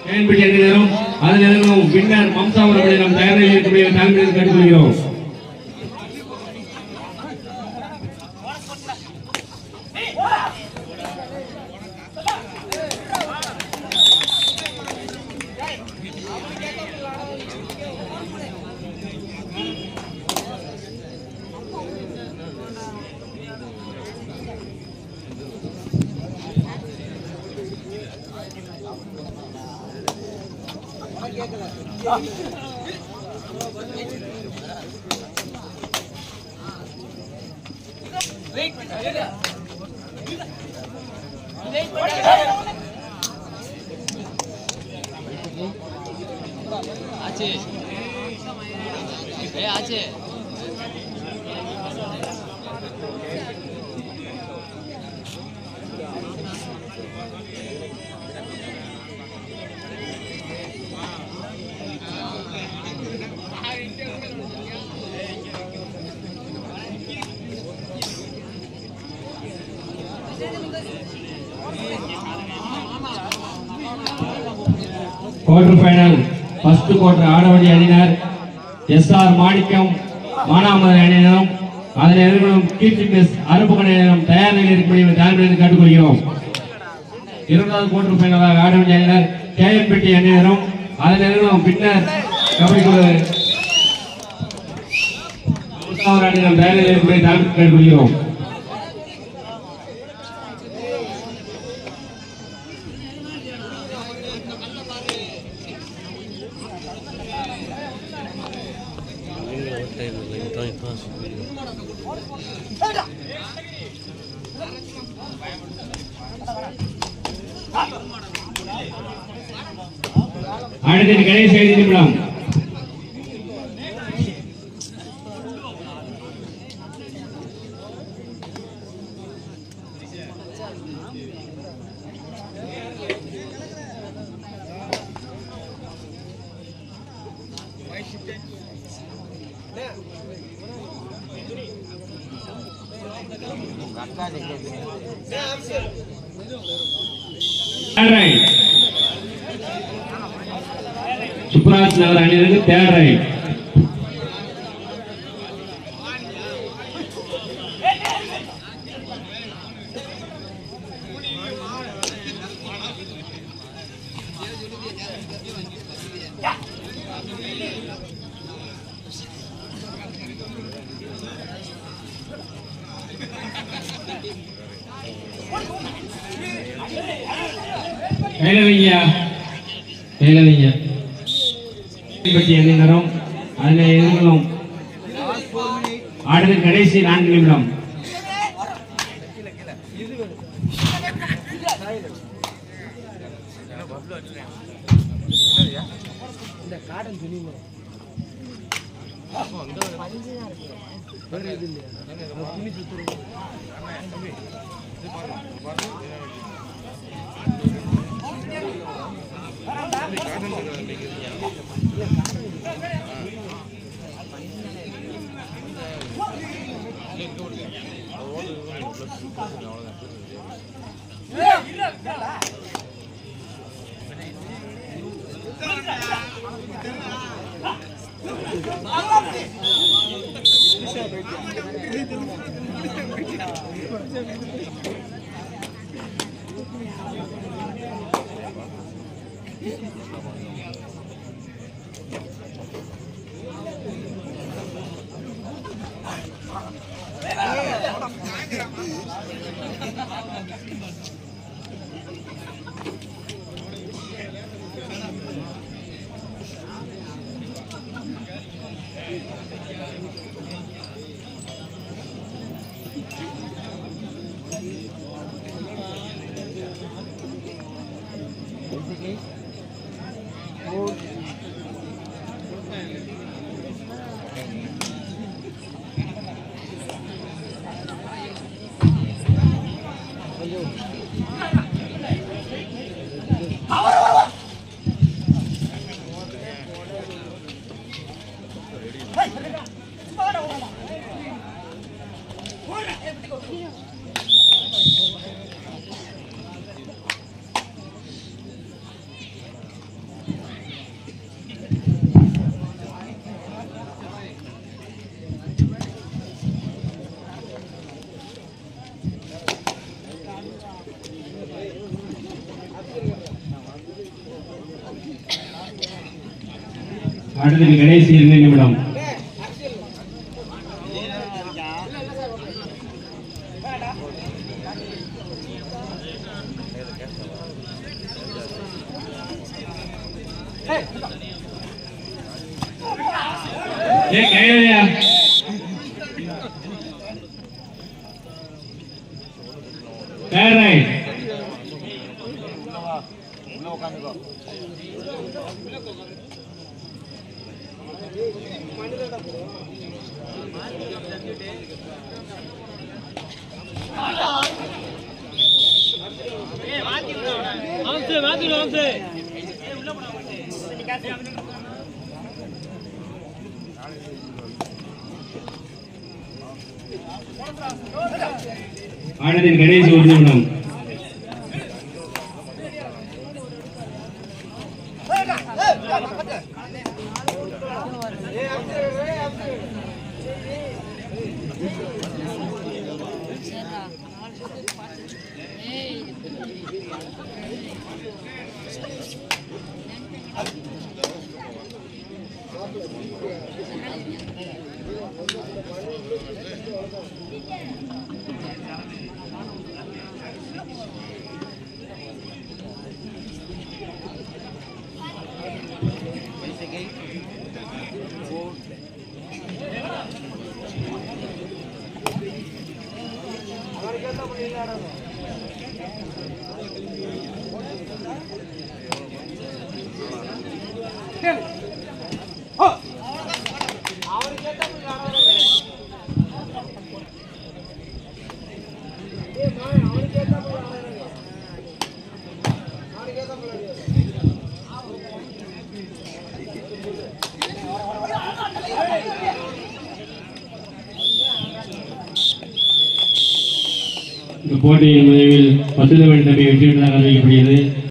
கேள்வி அணியினரும் அதன் எதிரும் வின்னர் மம்சா அவர்களை நாம் தயாரில் இருக்கக்கூடிய தலைமையில் கேட்டுக்கொள்கிறோம் আছে এ আছে குவார்டர் ஃபைனல் ஃபர்ஸ்ட் குவார்டர் ஆடவடி அணியினர் எஸ் ஆர் மாணிக்கம் மானாமதுரை அணியினரும் அதனை எதிர்கொள்ளும் கீர்த்தி மிஸ் அருப்புக்கணி அணியினரும் தயார் நிலையில் இருக்கக்கூடிய தலைமையில் கேட்டுக்கொள்கிறோம் இரண்டாவது குவார்டர் ஃபைனலாக ஆடவடி அணியினர் கேஎம்பட்டி அணியினரும் அதனை எதிர்கொள்ளும் பின்னர் கபடி குழு மூன்றாவது அணியினர் தயார் நிலையில் இருக்கக்கூடிய தலைமையில் கேட்டுக்கொள்கிறோம் அடுத்த கடைசி ஐந்து நிமிடம் Third right. சுப்ராஜ் நகர் அணியினருக்கு தேர்ட் ரைட் கையில வைங்க கையில வைங்க பற்றி அணியினரும் அதில் எதிர்களும் அடுத்த கடைசி நான்கு நிமிடம் அடுத்தது கடைசி இரண்டு நிமிடம் ஏ கையிலையா தேர்ட் ரைட் ஆனதின் கடைசி ஒரு நிமிடம் இந்த போட்டியின் முடிவில் பத்து தம்பி வெற்றி பெற்றதாக அறிவிக்கப்படுகிறது